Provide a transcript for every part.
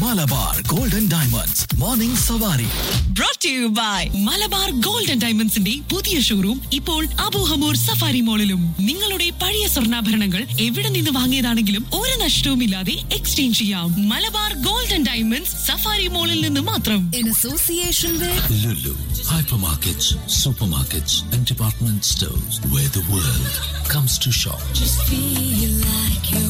Malabar golden diamonds morning Savari brought to you by Malabar gold and ഡയമണ്ട്സിന്റെ പുതിയ showroom ഇപ്പോൾ Abu Hamour safari മോളിലും നിങ്ങളുടെ പഴയ സ്വർണ്ണാഭരണങ്ങൾ എവിടെ നിന്ന് വാങ്ങിയതാണെങ്കിലും ഒരു നഷ്ടവുമില്ലാതെ എക്സ്ചേഞ്ച് ചെയ്യാം Malabar gold and diamonds Safari മോളിൽ നിന്ന് മാത്രം in association with Lulu hypermarkets, supermarkets, and department stores where the world comes to shop. feel like you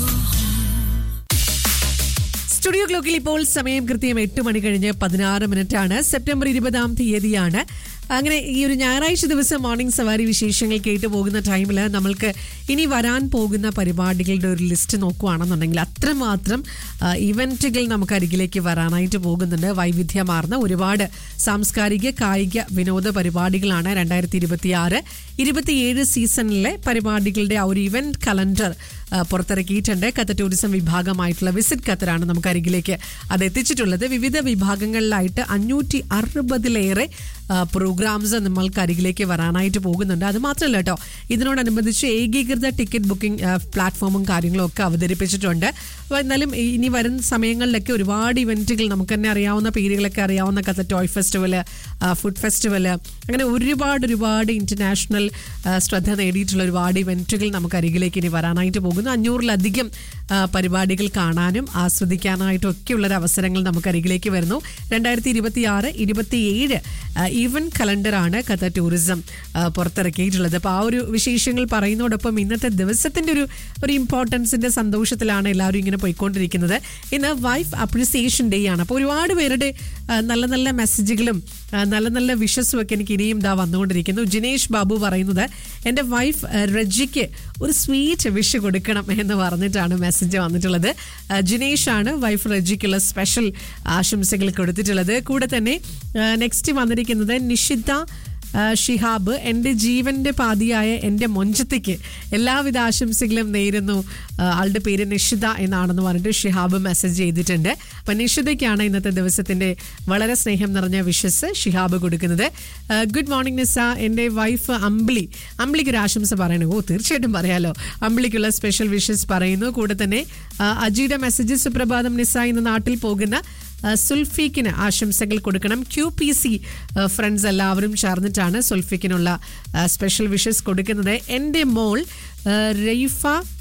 studio ക്ലോക്കിൽ ഇപ്പോൾ സമയം കൃത്യം എട്ട് മണി കഴിഞ്ഞ് പതിനാറ് മിനിറ്റ് ആണ് സെപ്റ്റംബർ ഇരുപതാം തീയതിയാണ് അങ്ങനെ ഈ ഒരു ഞായറാഴ്ച ദിവസം മോർണിംഗ് സവാരി വിശേഷങ്ങൾ കേട്ടു പോകുന്ന ടൈമിൽ നമ്മൾക്ക് ഇനി വരാൻ പോകുന്ന പരിപാടികളുടെ ഒരു ലിസ്റ്റ് നോക്കുകയാണെന്നുണ്ടെങ്കിൽ അത്രമാത്രം ആ, ഇവന്റുകൾ നമുക്ക് അരികിലേക്ക് വരാനായിട്ട് പോകുന്നുണ്ട് വൈവിധ്യമാർന്ന ഒരുപാട് സാംസ്കാരിക കായിക വിനോദ പരിപാടികളാണ് രണ്ടായിരത്തി ഇരുപത്തി ആറ് ഇരുപത്തിയേഴ് സീസണിലെ പരിപാടികളുടെ ആ ഒരു ഇവന്റ് കലണ്ടർ ആ, പുറത്തിറക്കിയിട്ടുണ്ട് ഖത്തർ ടൂറിസം വിഭാഗമായിട്ടുള്ള വിസിറ്റ് ഖത്തറാണ് നമുക്ക് അരികിലേക്ക് അത് എത്തിച്ചിട്ടുള്ളത് വിവിധ വിഭാഗങ്ങളിലായിട്ട് അഞ്ഞൂറ്റി അറുപതിലേറെ പ്രോഗ്രാംസ് നമ്മൾക്ക് അരികിലേക്ക് വരാനായിട്ട് പോകുന്നുണ്ട് അത് മാത്രമല്ല കേട്ടോ ഇതിനോടനുബന്ധിച്ച് ഏകീകൃത ടിക്കറ്റ് ബുക്കിംഗ് ആ, പ്ലാറ്റ്ഫോമും കാര്യങ്ങളും ഒക്കെ അവതരിപ്പിച്ചിട്ടുണ്ട് അപ്പോൾ എന്നാലും ഇനി വരുന്ന സമയങ്ങളിലൊക്കെ ഒരുപാട് ഇവന്റുകൾ നമുക്ക് തന്നെ അറിയാവുന്ന പേരുകളൊക്കെ അറിയാവുന്ന Qatar toy festival food festival അങ്ങനെ ഒരുപാട് ഒരുപാട് ഇന്റർനാഷണൽ ശ്രദ്ധ നേടിയിട്ടുള്ള ഒരുപാട് ഇവന്റുകൾ നമുക്ക് അരികിലേക്ക് ഇനി വരാനായിട്ട് പോകുന്നു അഞ്ഞൂറിലധികം ആ, പരിപാടികൾ കാണാനും ആസ്വദിക്കാനായിട്ടും ഒക്കെയുള്ള ഒരു അവസരങ്ങൾ നമുക്ക് അരികിലേക്ക് വരുന്നു രണ്ടായിരത്തി ഇരുപത്തി ആറ് ഇരുപത്തിയേഴ് ഈവന്റ് കലണ്ടറാണ് ഖത്തർ ടൂറിസം ആ, പുറത്തിറക്കിയിട്ടുള്ളത് അപ്പോൾ ആ ഒരു വിശേഷങ്ങൾ പറയുന്നതോടൊപ്പം ഇന്നത്തെ ദിവസത്തിന്റെ ഒരു ഒരു ഇമ്പോർട്ടൻസിന്റെ സന്തോഷത്തിലാണ് എല്ലാവരും ഇങ്ങനെ പോയിക്കൊണ്ടിരിക്കുന്നത് ഇന്ന് വൈഫ് അപ്രിസിയേഷൻ ഡേ ആണ് അപ്പോൾ ഒരുപാട് പേരുടെ ആ, നല്ല നല്ല മെസ്സേജുകളും ആ, നല്ല നല്ല വിഷസും ഒക്കെ എനിക്ക് ഇനിയും ഇതാ വന്നുകൊണ്ടിരിക്കുന്നു ജിനേഷ് ബാബു പറയുന്നത് എൻ്റെ വൈഫ് ആ, റജിക്ക് ഒരു സ്വീറ്റ് വിഷ് കൊടുക്കണം എന്ന് പറഞ്ഞിട്ടാണ് മെസ്സേജ് വന്നിട്ടുള്ളത് ആ, ജിനേഷ് ആണ് വൈഫ് റജിക്കുള്ള സ്പെഷ്യൽ ആശംസകൾ കൊടുത്തിട്ടുള്ളത് കൂടെ തന്നെ നെക്സ്റ്റ് വന്നിരിക്കുന്നത് നിഷിത ആ, ഷിഹാബ് എൻ്റെ ജീവന്റെ പാതിയായ എൻ്റെ മൊഞ്ചത്തേക്ക് എല്ലാവിധ ആശംസകളും നേരുന്നു ആ, ആളുടെ പേര് നിഷിത എന്നാണെന്ന് പറഞ്ഞിട്ട് ഷിഹാബ് മെസ്സേജ് ചെയ്തിട്ടുണ്ട് അപ്പം നിഷിതയ്ക്കാണ് ഇന്നത്തെ ദിവസത്തിൻ്റെ വളരെ സ്നേഹം നിറഞ്ഞ വിഷസ് ഷിഹാബ് കൊടുക്കുന്നത് ആ, ഗുഡ് മോർണിംഗ് നിസ എൻ്റെ വൈഫ് അമ്പിളി അമ്പിളിക്ക് ഒരു ആശംസ പറയണു ഓ തീർച്ചയായിട്ടും പറയാലോ അമ്പിളിക്കുള്ള സ്പെഷ്യൽ വിഷസ് പറയുന്നു കൂടെ തന്നെ ആ, അജിയുടെ മെസ്സേജ് സുപ്രഭാതം നിസ ഇന്ന് നാട്ടിൽ പോകുന്ന ആ, സുൽഫീക്കിന് ആശംസകൾ കൊടുക്കണം ക്യു പി സി ഫ്രണ്ട്സ് എല്ലാവരും ചേർന്നിട്ടാണ് സുൽഫീക്കിനുള്ള ആ, സ്പെഷ്യൽ വിഷസ് കൊടുക്കുന്നത് എൻ്റെ മോൾ ആ, റെയ്ഫ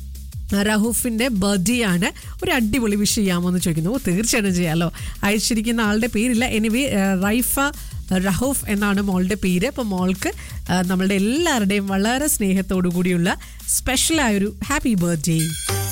റഹൂഫിന്റെ ബർത്ത്ഡേ ആണ് ഒരു അടിപൊളി വിഷ് ചെയ്യാമോ എന്ന് ചോദിക്കുന്നു ഓ തീർച്ചയായിട്ടും ചെയ്യാമല്ലോ അയച്ചിരിക്കുന്ന ആളുടെ പേരില്ല എനിവേ റൈഫ റഹൂഫ് എന്നാണ് മോളുടെ പേര് അപ്പോൾ മോൾക്ക് ആ, നമ്മളുടെ എല്ലാവരുടെയും വളരെ സ്നേഹത്തോടു കൂടിയുള്ള സ്പെഷ്യലായൊരു ഹാപ്പി ബർത്ത്ഡേ